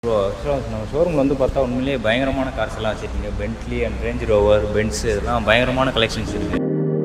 So ஆக்சுவலாக நம்ம ஷோரூமில் வந்து பார்த்தா உண்மையிலேயே பயங்கரமான கார்ஸ் எல்லாம் வச்சுருக்கீங்க Bentley and Range Rover Benz இதெல்லாம் பயங்கரமான கலெக்ஷன்ஸ் இருக்குது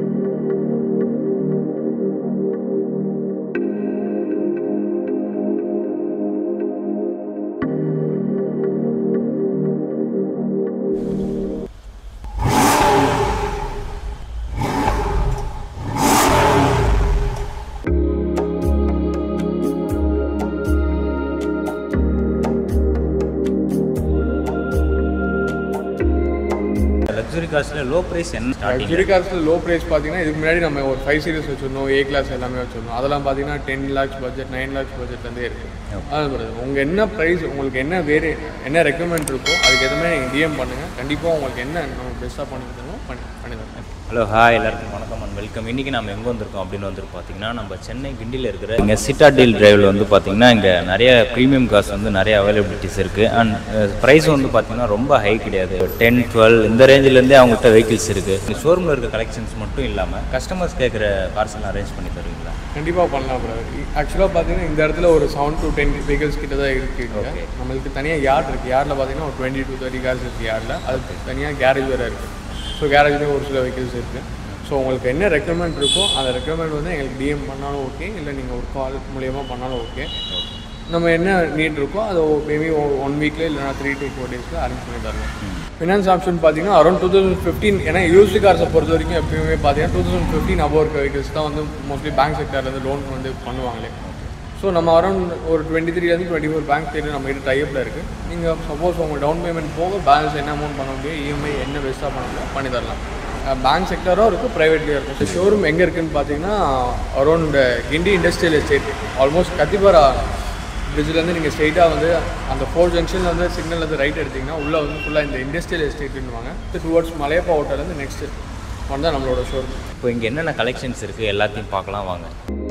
லக்ஸுரி கார்ஸில் லோ ப்ரைஸ் என்ன ஸ்டார்டிங் லக்ஸுரி கார்ஸில் லோ ப்ரைஸ் பார்த்தீங்கன்னா இதுக்கு முன்னாடி நம்ம ஒரு ஃபைவ் சீரிஸ் வச்சிருந்தோம் ஏ கிளாஸ் எல்லாமே வச்சிருந்தோம் அதெல்லாம் பார்த்தீங்கன்னா ten lakhs budget nine lakhs பட்ஜெட்லேருந்தே இருக்குது அதான் பிரதர் உங்கள் என்ன ப்ரைஸ் உங்களுக்கு என்ன வேறு என்ன ரெக்கமெண்ட் இருக்கோ அதுக்கு எதுவுமே நீங்கள் டிஎம் பண்ணுங்கள் கண்டிப்பாக உங்களுக்கு என்ன நம்ம பெஸ்ட்டாக பண்ணி தரணும் பண்ணி பண்ணி தரோம் ஹலோ ஹாய் எல்லாருக்கும் வணக்கம் அண்ட் வெல்கம் இன்றைக்கி நம்ம எங்கே வந்திருக்கோம் அப்படின்னு வந்து பார்த்தீங்கன்னா நம்ம சென்னை கிண்டியில் இருக்கிற இங்கே சிட்டாடீல் டிரைவில் வந்து பார்த்தீங்கன்னா இங்கே நிறைய ப்ரீமியம் கார்ஸ் வந்து நிறைய அவைலபிலிட்டிஸ் இருக்குது அண்ட் ப்ரைஸ் வந்து பார்த்தீங்கன்னா ரொம்ப ஹை கிடையாது டென் டுவெல் இந்த ரேஞ்சிலேருந்தே அவங்ககிட்ட வெஹிக்கிள்ஸ் இருக்குது ஷோரூமில் இருக்க கலெக்ஷன்ஸ் மட்டும் இல்லாமல் கஸ்டமர்ஸ் கேட்குற கார்ஸ் எல்லாம் அரேஞ்ச் பண்ணி தருவீங்களா கண்டிப்பாக பண்ணலாம் பிரதர் ஆக்சுவலாக பார்த்தீங்கன்னா இந்த இடத்துல ஒரு செவன் டு டென் வெஹிக்கல்ஸ் கிட்ட தான் இருக்குது Okay. நம்மளுக்கு தனியாக யார்ட் இருக்குது யார்டில் பார்த்தீங்கன்னா ஒரு டுவெண்ட்டி டு தேர்ட்டி கார்ஸ் இருக்குது யார்டில் அதுக்கு தனியாக கேரேஜ் வேறு இருக்குது ஸோ கேரேஜ்லேயும் ஒரு சில வெஹிக்கல்ஸ் இருக்குது ஸோ உங்களுக்கு என்ன ரெக்கமெண்ட் இருக்கோ அந்த ரெக்கமெண்ட் வந்து எங்களுக்கு டிஎம் பண்ணாலும் ஓகே இல்லை நீங்கள் ஒரு கால் மூலியமாக பண்ணாலும் ஓகே நம்ம என்ன நீட் இருக்கோ அதை மேபி ஒன் வீக்கில் இல்லைனா த்ரீ டு ஃபோர் டேஸில் அரேஞ்ச் பண்ணி தரலாம் ஃபினான்ஸ் ஆப்ஷன் பார்த்தீங்கன்னா அரௌண்ட் டூ தௌசண்ட் ஃபிஃப்டீன் ஏன்னா யூஸ்டு கார்ஸை பொறுத்த வரைக்கும் எப்பயுமே பார்த்தீங்கன்னா டூ தௌசண்ட் ஃபிஃப்டீன் அபோவ் இருக்க வெஹிக்கல்ஸ் தான் வந்து மோஸ்ட்லி பேங்க் செக்டர்லேருந்து லோன் வந்து பண்ணுவாங்களே ஸோ நம்ம அரௌண்ட் ஒரு டுவெண்ட்டி த்ரீலேருந்து டுவெண்ட்டி ஃபோர் பேங்க் சைடு நம்ம கிட்ட டைப்பில் இருக்குது நீங்கள் சப்போஸ் உங்கள் டவுன் பேமெண்ட் போக பேலன்ஸ் என்ன அமௌண்ட் பண்ண முடியும் இஎம்ஐ என்ன பெஸ்ட்டாக பண்ண முடியும் பண்ணி தரலாம் பேங்க் செக்டரும் இருக்குது ப்ரைவேட்லேயும் இருக்கும் ஸோ ஷோரூம் எங்கே இருக்குன்னு பார்த்தீங்கன்னா around Guindy industrial estate almost Kathipara பிரிட்ஜிலேருந்து நீங்கள் ஸ்ட்ரெயிட்டாக வந்து அந்த ஃபோர் ஜங்ஷனில் வந்து சிக்னல்லேருந்து ரைட் எடுத்தீங்கன்னா உள்ளே வந்து ஃபுல்லாக இந்த இண்டஸ்ட்ரியல் எஸ்டேட்டுன்னுவாங்க டுவர்ட்ஸ் மலையப்பா ஹோட்டல்லேருந்து நெக்ஸ்ட் ஒன் தான் நம்மளோட ஷோரூம் இப்போ இங்கே என்னென்ன கலெக்ஷன்ஸ் இருக்குது எல்லாத்தையும் பார்க்கலாம் வாங்க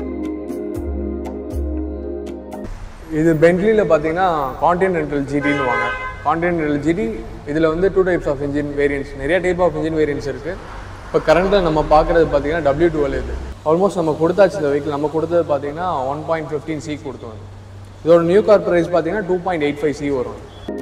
இது பென்ட்லியில் பார்த்தீங்கன்னா கான்டினென்டல் ஜிடின்னு வாங்க கான்டினென்டல் ஜிடி இதில் வந்து two types of engine variants நிறைய டைப் ஆஃப் இன்ஜின் வேரியன்ஸ் இருக்குது இப்போ கரண்ட்டில் நம்ம பார்க்குறது பார்த்தீங்கன்னா டபிள்யூ டுவெல் இது ஆல்மோஸ்ட் நம்ம கொடுத்தாச்சு இந்த வெஹிக்கிள் நம்ம கொடுத்தது பார்த்தீங்கன்னா ஒன் பாயிண்ட் ஃபிஃப்டீன் சி கொடுத்தோம் இதோட நியூ கார் ப்ரைஸ் பார்த்தீங்கன்னா two point eight five C வரும்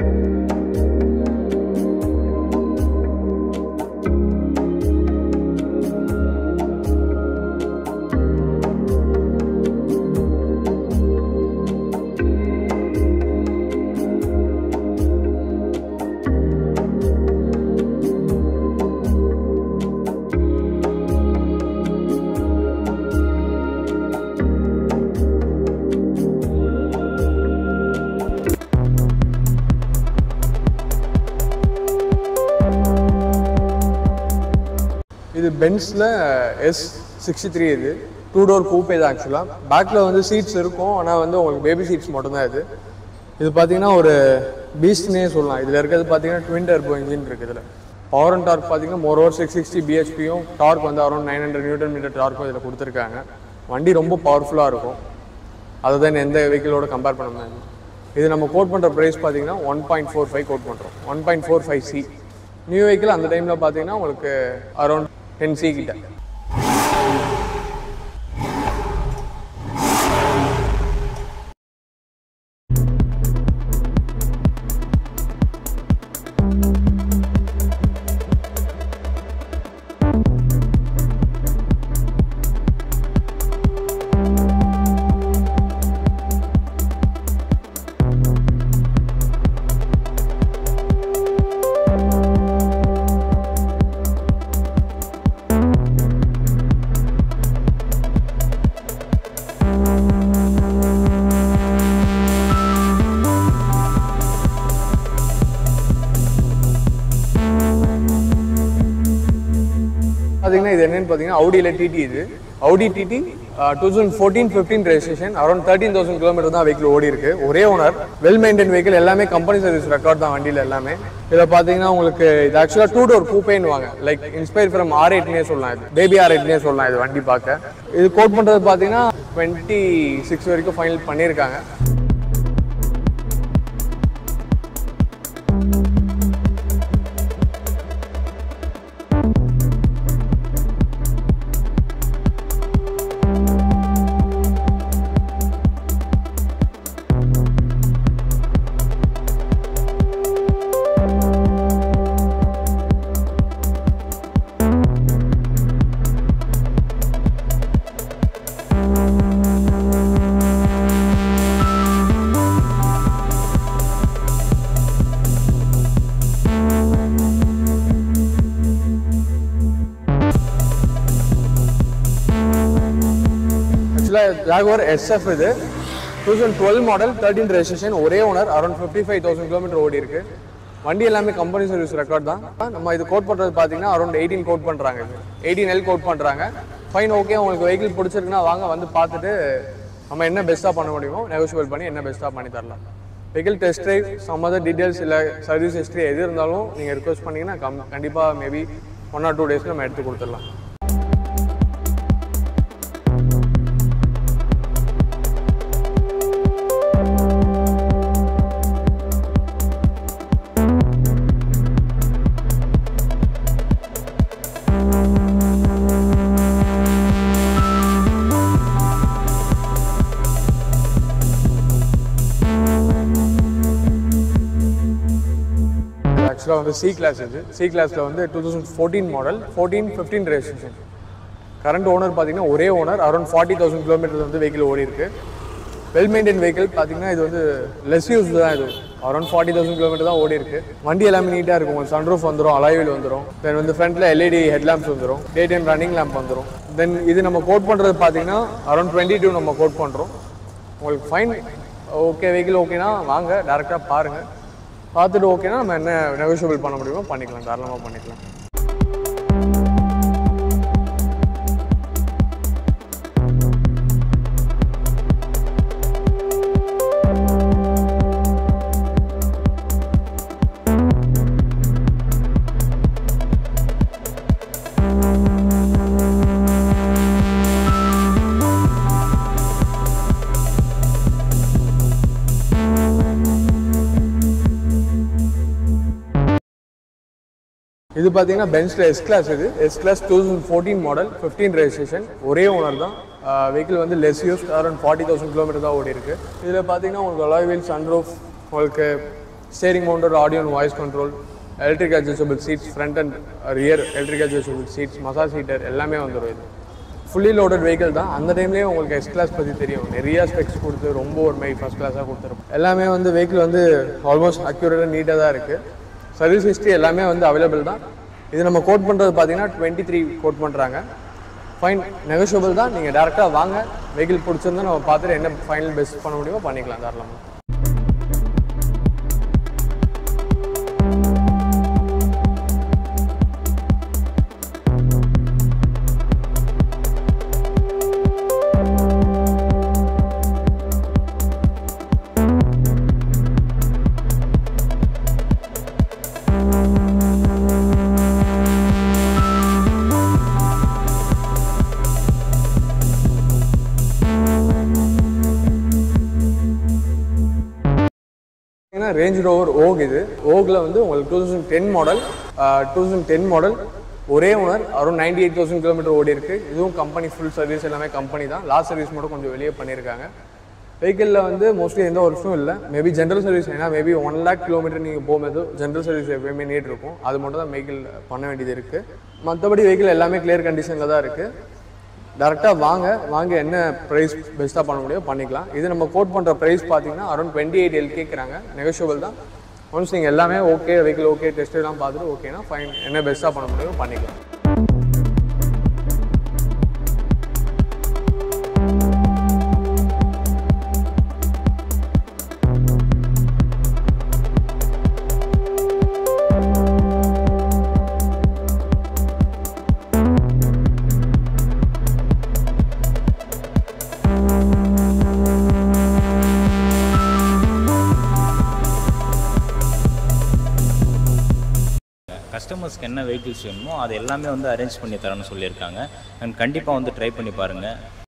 இது பென்ஸில் எஸ் சிக்ஸ்டி த்ரீ இது டூ டோர் கூப்பே தான் ஆக்சுவலாக பேக்கில் வந்து சீட்ஸ் இருக்கும் ஆனால் வந்து உங்களுக்கு பேபி சீட்ஸ் மட்டும்தான் இது இது பார்த்தீங்கன்னா ஒரு பீஸ்ட்னே சொல்லலாம் இதில் இருக்கிறது பார்த்தீங்கன்னா ட்வின் டர்போ இன்ஜின் இருக்குது இதில் பவர் அண்ட் டார்க் பார்த்தீங்கன்னா மோர் ஓவர் சிக்ஸ் சிக்ஸ்டி பிஹெச்பியும் டார்க் வந்து around nine hundred newton metre டார்க்கும் இதில் கொடுத்துருக்காங்க வண்டி ரொம்ப பவர்ஃபுல்லாக இருக்கும் அதை தான் எந்த வெஹிக்கிளோட கம்பேர் பண்ண முடியாது இது நம்ம கோட் பண்ணுற ப்ரைஸ் பார்த்தீங்கன்னா one point four five quote பண்ணுறோம் one point four five C new vehicle அந்த டைமில் பார்த்தீங்கன்னா உங்களுக்கு அரௌண்ட் டென் சி கிட்ட பார்த்தீங்கன்னா இது என்னன்னு பார்த்தீங்கன்னா அவுடியில் டிடி இது Audi TT two thousand fourteen fifteen registration around thirteen thousand kilometre தான் வெஹிக்கிள் ஓடி இருக்கு ஒரே ஓனர் வெல் மெயின்டைன் வெஹிக்கிள் எல்லாமே கம்பெனி சர்வீஸ் ரெக்கார்ட் தான் வண்டியில் எல்லாமே இதில் பார்த்தீங்கன்னா உங்களுக்கு இது ஆக்சுவலாக டூ டோர் கூப்பேன்னு வாங்க லைக் இன்ஸ்பயர் ஃப்ரம் ஆர் எயிட்னே சொல்லலாம் இது பேபி ஆர் எயிட்னே சொல்லலாம் இது வண்டி பார்க்க இது கோட் பண்ணுறது பார்த்தீங்கன்னா டுவெண்ட்டி சிக்ஸ் வரைக்கும் ஃபைனல் பண்ணியிருக்காங்க ஜாகுவார் எஸ்எஃப் இது two thousand twelve model thirteen registration ஒரே owner around fifty five thousand kilometre ஓடி இருக்கு வண்டி எல்லாமே கம்பெனி சர்வீஸ் ரெக்கார்ட் தான் நம்ம இது கோட் பண்ணுறது பார்த்தீங்கன்னா அரௌண்ட் எயிட்டீன் கோட் பண்ணுறாங்க இது எயிட்டீன் எல் கோட் பண்ணுறாங்க ஃபைன் ஓகே உங்களுக்கு வெஹிக்கிள் பிடிச்சிருக்குன்னா வாங்க வந்து பார்த்துட்டு நம்ம என்ன பெஸ்ட்டாக பண்ண முடியுமோ நெகோஷியபிள் பண்ணி என்ன பெஸ்ட்டாக பண்ணி தரலாம் vehicle test drive some other details இல்லை சர்வீஸ் ஹிஸ்ட்ரி எது இருந்தாலும் நீங்கள் ரிக்வஸ்ட் பண்ணீங்கன்னா கம் கண்டிப்பாக மேபி ஒன் ஆர் டூ டேஸில் நம்ம எடுத்து கொடுத்துடலாம் ஆக்சுவலாக வந்து சி கிளாஸ் இது சி கிளாஸில் வந்து two thousand fourteen model fourteen fifteen registration current owner பார்த்தீங்கன்னா ஒரே owner around forty thousand kilometre வந்து வெஹிக்கிள் ஓடி இருக்கு வெல் மெயின்டைன் வெஹிக்கிள் பார்த்தீங்கன்னா இது வந்து லெஸ் யூஸ் தான் இது அரௌண்ட் ஃபார்ட்டி தௌசண்ட் கிலோமீட்டர் தான் ஓடி இருக்கு வண்டி எல்லாமே நீட்டாக இருக்கும் உங்களுக்கு சன்ரூஃப் வந்துடும் அலாய்வில் வந்துடும் தென் வந்து ஃப்ரண்ட்டில் எல்இடி ஹெட்லாம்ப்ஸ் வந்துடும் டே டைம் ரன்னிங் லேம்ப் வந்துடும் தென் இது நம்ம கோட் பண்ணுறது பார்த்தீங்கன்னா அரௌண்ட் டுவெண்ட்டி டூ நம்ம கோட் பண்ணுறோம் உங்களுக்கு ஃபைன் ஓகே வெஹிக்கிள் ஓகேனா வாங்க டேரெக்டாக பாருங்கள் பார்த்துட்டு ஓகேனா நம்ம என்ன நெகோஷியபிள் பண்ண முடியுமோ பண்ணிக்கலாம் தாராளமாக பண்ணிக்கலாம் இது பார்த்தீங்கன்னா பென்ஸ்ல எஸ் கிளாஸ் இது S class two thousand fourteen model fifteen registration ஒரே ஓனர் தான் வெஹிக்கிள் வந்து less use around forty thousand kilometre தான் ஓடி இருக்கு இதில் பார்த்தீங்கன்னா உங்களுக்கு அலாய் வீல் சன்ரூஃப் உங்களுக்கு steering mounted audio voice control electric adjustable seats front and rear electric adjustable seats massage heater எல்லாமே வந்துடும் இது ஃபுல்லி லோடட் வெஹிக்கிள் தான் அந்த டைம்லேயே உங்களுக்கு எஸ் கிளாஸ் பற்றி தெரியும் நிறைய ஸ்பெக்ஸ் கொடுத்து ரொம்ப ஒரு மாதிரி ஃபஸ்ட் கிளாஸாக கொடுத்துருப்போம் எல்லாமே வந்து வெஹிக்கிள் வந்து ஆல்மோஸ்ட் அக்யூரேட்டாக நீட்டாக தான் இருக்குது சர்வீஸ் ஹிஸ்ட்ரி எல்லாமே வந்து அவைலபிள் தான் இது நம்ம கோட் பண்ணுறது பார்த்தீங்கன்னா டுவெண்ட்டி த்ரீ கோட் பண்ணுறாங்க ஃபைன் நெகோஷியபிள் தான் நீங்கள் டேரெக்டாக வாங்க வெஹிக்கிள் பிடிச்சிருந்தா நம்ம பார்த்துட்டு என்ன ஃபைனல் பெஸ்ட் பண்ண முடியுமோ பண்ணிக்கலாம் தாராளமாக ஏன்னா ரேஞ்ச் ரோவர் ஓக் இது ஓகில் வந்து உங்களுக்கு two thousand ten model two thousand ten model ஒரே owner around ninety eight thousand kilometre ஓடி இருக்கு இதுவும் கம்பெனி ஃபுல் சர்வீஸ் எல்லாமே கம்பெனி தான் லாஸ்ட் சர்வீஸ் மட்டும் கொஞ்சம் வெளியே பண்ணியிருக்காங்க வெஹிக்கிளில் வந்து மோஸ்ட்லி எந்த ஒர்க்கும் இல்லை மேபி ஜென்ரல் சர்வீஸ் ஏன்னா மேபி ஒன் லேக் கிலோமீட்டர் நீங்கள் போகும்போது ஜென்ரல் சர்வீஸ் எப்பயுமே நீட் இருக்கும் அது மட்டும் தான் வெஹிக்கிள் பண்ண வேண்டியது இருக்குது மற்றபடி வெஹிக்கிள் எல்லாமே கிளியர் கண்டிஷனில் தான் இருக்குது டேரெக்டாக வாங்க வாங்க என்ன ப்ரைஸ் பெஸ்ட்டாக பண்ண முடியும் பண்ணிக்கலாம் இது நம்ம கோட் பண்ணுற ப்ரைஸ் பார்த்தீங்கன்னா அரௌண்ட் டுவெண்ட்டி எயிட் எல் கேட்குறாங்க நெகோஷியபிள் தான் ஒன்ஸ் நீங்கள் எல்லாமே ஓகே வெஹிக்கிள் ஓகே டெஸ்ட் எல்லாம் பார்த்துட்டு ஓகேனா ஃபைன் என்ன பெஸ்ட்டாக பண்ண முடியும் பண்ணிக்கலாம் கஸ்டமர்ஸ்க்கு என்ன வெஹிக்கிள்ஸ் வேணுமோ அது எல்லாமே வந்து அரேஞ்ச் பண்ணி தரேன்னு சொல்லியிருக்காங்க அண்ட் கண்டிப்பாக வந்து ட்ரை பண்ணி பாருங்கள்